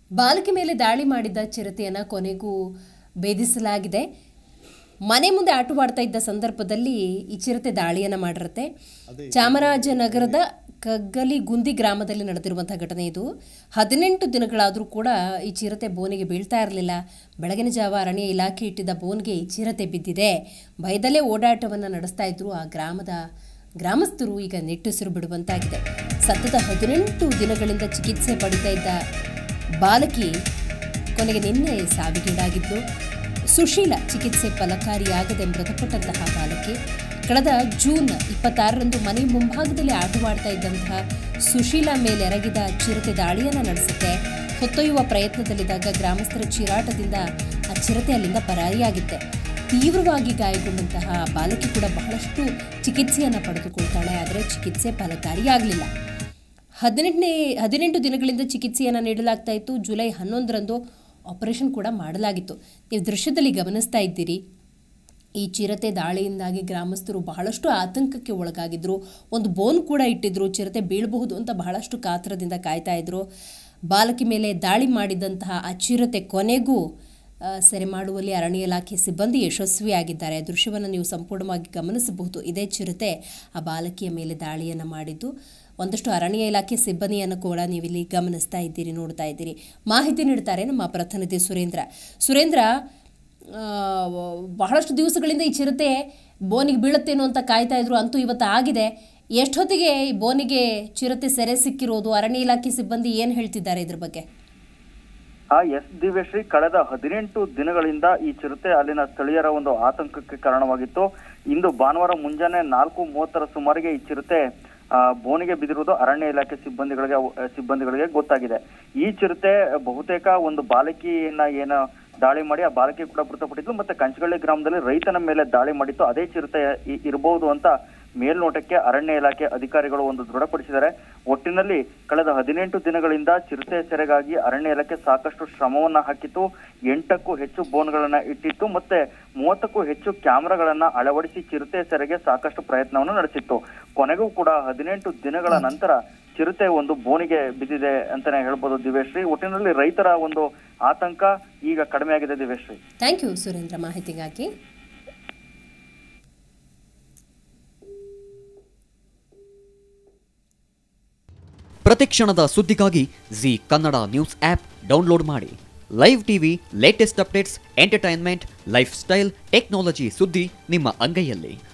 ಬಾಲಕಿ ಮೇಲೆ ದಾಳಿ ಮಾಡಿದ್ದ ಚಿರತೆಯನ್ನು ಕೊನೆಗೂ ಭೇದಿಸಲಾಗಿದೆ ಮನೆ ಮುಂದೆ ಆಟವಾಡ್ತಾ ಇದ್ದ ಸಂದರ್ಭದಲ್ಲಿ ಈ ಚಿರತೆ ದಾಳಿಯನ್ನು ಮಾಡಿರುತ್ತೆ ಚಾಮರಾಜನಗರದ ಕಗ್ಗಲಿ ಗುಂದಿ ಗ್ರಾಮದಲ್ಲಿ ನಡೆದಿರುವಂಥ ಘಟನೆ ಇದು ಹದಿನೆಂಟು ದಿನಗಳಾದರೂ ಕೂಡ ಈ ಚಿರತೆ ಬೋನಿಗೆ ಬೀಳ್ತಾ ಇರಲಿಲ್ಲ ಬೆಳಗಿನ ಜಾವ ಅರಣ್ಯ ಇಲಾಖೆ ಇಟ್ಟಿದ್ದ ಬೋನ್ಗೆ ಈ ಚಿರತೆ ಬಿದ್ದಿದೆ ಭಯದಲ್ಲೇ ಓಡಾಟವನ್ನು ನಡೆಸ್ತಾ ಇದ್ರು ಆ ಗ್ರಾಮದ ಗ್ರಾಮಸ್ಥರು ಈಗ ನಿಟ್ಟುಸಿರು ಬಿಡುವಂತಾಗಿದೆ ಸತತ ಹದಿನೆಂಟು ದಿನಗಳಿಂದ ಚಿಕಿತ್ಸೆ ಪಡಿತಾ ಇದ್ದ ಬಾಲಕಿ ಕೊನೆಗೆ ನಿನ್ನೆ ಸಾವಿಗೀಡಾಗಿದ್ದು ಸುಶೀಲ ಚಿಕಿತ್ಸೆ ಫಲಕಾರಿಯಾಗದೆ ಮೃತಪಟ್ಟಂತಹ ಬಾಲಕಿ ಕಳೆದ ಜೂನ್ ಇಪ್ಪತ್ತಾರರಂದು ಮನೆ ಮುಂಭಾಗದಲ್ಲಿ ಆಟವಾಡ್ತಾ ಇದ್ದಂತಹ ಸುಶೀಲ ಮೇಲೆ ಎರಗಿದ ಚಿರತೆ ದಾಳಿಯನ್ನು ನಡೆಸುತ್ತೆ ಹೊತ್ತೊಯ್ಯುವ ಪ್ರಯತ್ನದಲ್ಲಿದ್ದಾಗ ಗ್ರಾಮಸ್ಥರ ಚೀರಾಟದಿಂದ ಆ ಚಿರತೆ ಅಲ್ಲಿಂದ ಪರಾರಿಯಾಗಿತ್ತೆ ತೀವ್ರವಾಗಿ ಗಾಯಗೊಂಡಂತಹ ಬಾಲಕಿ ಕೂಡ ಬಹಳಷ್ಟು ಚಿಕಿತ್ಸೆಯನ್ನು ಪಡೆದುಕೊಳ್ತಾಳೆ ಆದರೆ ಚಿಕಿತ್ಸೆ ಫಲಕಾರಿಯಾಗಲಿಲ್ಲ ಹದಿನೆಂಟನೇ ಹದಿನೆಂಟು ದಿನಗಳಿಂದ ಚಿಕಿತ್ಸೆಯನ್ನು ನೀಡಲಾಗ್ತಾ ಇತ್ತು ಜುಲೈ ಹನ್ನೊಂದರಂದು ಆಪರೇಷನ್ ಕೂಡ ಮಾಡಲಾಗಿತ್ತು ನೀವು ದೃಶ್ಯದಲ್ಲಿ ಗಮನಿಸ್ತಾ ಇದ್ದೀರಿ ಈ ಚಿರತೆ ದಾಳಿಯಿಂದಾಗಿ ಗ್ರಾಮಸ್ಥರು ಬಹಳಷ್ಟು ಆತಂಕಕ್ಕೆ ಒಳಗಾಗಿದ್ರು ಒಂದು ಬೋನ್ ಕೂಡ ಇಟ್ಟಿದ್ರು ಚಿರತೆ ಬೀಳಬಹುದು ಅಂತ ಬಹಳಷ್ಟು ಕಾತರದಿಂದ ಕಾಯ್ತಾ ಇದ್ರು ಬಾಲಕಿ ಮೇಲೆ ದಾಳಿ ಮಾಡಿದಂತಹ ಆ ಚಿರತೆ ಕೊನೆಗೂ ಆ, ಸೆರೆ ಮಾಡುವಲ್ಲಿ ಅರಣ್ಯ ಇಲಾಖೆ ಸಿಬ್ಬಂದಿ ಯಶಸ್ವಿಯಾಗಿದ್ದಾರೆ ಆ ದೃಶ್ಯವನ್ನು ನೀವು ಸಂಪೂರ್ಣವಾಗಿ ಗಮನಿಸಬಹುದು ಇದೇ ಚಿರತೆ ಆ ಬಾಲಕಿಯ ಮೇಲೆ ದಾಳಿಯನ್ನು ಮಾಡಿದ್ದು ಒಂದಷ್ಟು ಅರಣ್ಯ ಇಲಾಖೆ ಸಿಬ್ಬಂದಿಯನ್ನು ಕೂಡ ನೀವಿಲ್ಲಿ ಗಮನಿಸ್ತಾ ಇದ್ದೀರಿ ನೋಡ್ತಾ ಇದ್ದೀರಿ ಮಾಹಿತಿ ನೀಡ್ತಾರೆ ನಮ್ಮ ಪ್ರತಿನಿಧಿ ಸುರೇಂದ್ರ ಸುರೇಂದ್ರ ಆ, ಬಹಳಷ್ಟು ದಿವಸಗಳಿಂದ ಈ ಚಿರತೆ ಬೋನಿಗೆ ಬೀಳುತ್ತೇನೋ ಅಂತ ಕಾಯ್ತಾ ಇದ್ರು ಅಂತೂ ಇವತ್ತು ಆಗಿದೆ ಎಷ್ಟೊತ್ತಿಗೆ ಈ ಬೋನಿಗೆ ಚಿರತೆ ಸೆರೆ ಸಿಕ್ಕಿರೋದು ಅರಣ್ಯ ಇಲಾಖೆ ಸಿಬ್ಬಂದಿ ಏನು ಹೇಳ್ತಿದ್ದಾರೆ ಇದ್ರ ಬಗ್ಗೆ ಆ ಎಸ್ ದಿವ್ಯಶ್ರೀ ಕಳೆದ ಹದಿನೆಂಟು ದಿನಗಳಿಂದ ಈ ಚಿರತೆ ಅಲ್ಲಿನ ಸ್ಥಳೀಯರ ಒಂದು ಆತಂಕಕ್ಕೆ ಕಾರಣವಾಗಿತ್ತು ಇಂದು ಭಾನುವಾರ ಮುಂಜಾನೆ ನಾಲ್ಕು ಮೂವತ್ತರ ಸುಮಾರಿಗೆ ಈ ಚಿರತೆ ಆ, ಬೋನಿಗೆ ಬಿದ್ದಿರುವುದು ಅರಣ್ಯ ಇಲಾಖೆ ಸಿಬ್ಬಂದಿಗಳಿಗೆ ಅವ್- ಸಿಬ್ಬಂದಿಗಳಿಗೆ ಗೊತ್ತಾಗಿದೆ ಈ ಚಿರತೆ ಬಹುತೇಕ ಒಂದು ಬಾಲಕಿಯನ್ನ ಏನು ದಾಳಿ ಮಾಡಿ ಆ ಬಾಲಕಿ ಕೂಡ ಮೃತಪಟ್ಟಿದ್ದು ಮತ್ತೆ ಕಂಚಗಳ್ಳಿ ಗ್ರಾಮದಲ್ಲಿ ರೈತನ ಮೇಲೆ ದಾಳಿ ಮಾಡಿತ್ತು ಅದೇ ಚಿರತೆ ಇ- ಇರಬಹುದು ಅಂತ ಮೇಲ್ನೋಟಕ್ಕೆ ಅರಣ್ಯ ಇಲಾಖೆ ಅಧಿಕಾರಿಗಳು ಒಂದು ದೃಢಪಡಿಸಿದ್ದಾರೆ ಒಟ್ಟಿನಲ್ಲಿ ಕಳೆದ ಹದಿನೆಂಟು ದಿನಗಳಿಂದ ಚಿರತೆ ಸೆರೆಗಾಗಿ ಅರಣ್ಯ ಇಲಾಖೆ ಸಾಕಷ್ಟು ಶ್ರಮವನ್ನ ಹಾಕಿತ್ತು ಎಂಟಕ್ಕೂ ಹೆಚ್ಚು ಬೋನ್ಗಳನ್ನ ಇಟ್ಟಿತ್ತು ಮತ್ತೆ ಮೂವತ್ತಕ್ಕೂ ಹೆಚ್ಚು ಕ್ಯಾಮೆರಾಗಳನ್ನ ಅಳವಡಿಸಿ ಚಿರತೆ ಸೆರೆಗೆ ಸಾಕಷ್ಟು ಪ್ರಯತ್ನವನ್ನು ನಡೆಸಿತ್ತು ಕೊನೆಗೂ ಕೂಡ ಹದಿನೆಂಟು ದಿನಗಳ ನಂತರ ಚಿರತೆ ಒಂದು ಬೋನಿಗೆ ಬಿದ್ದಿದೆ ಅಂತಾನೆ ಹೇಳ್ಬೋದು ದಿವ್ಯಶ್ರೀ ಒಟ್ಟಿನಲ್ಲಿ ರೈತರ ಒಂದು ಆತಂಕ ಈಗ ಕಡಿಮೆ ಆಗಿದೆ ದಿವ್ಯಶ್ರೀ ಥ್ಯಾಂಕ್ ಯು ಸುರೇಂದ್ರ ಮಾಹಿತಿಗಾಗಿ ಪ್ರತಿಕ್ಷಣದ ಸುದ್ದಿಗಾಗಿ Zee Kannada news app download ಮಾಡಿ live TV latest updates entertainment lifestyle technology ಸುದ್ದಿ ನಿಮ್ಮ ಅಂಗೈಯಲ್ಲಿ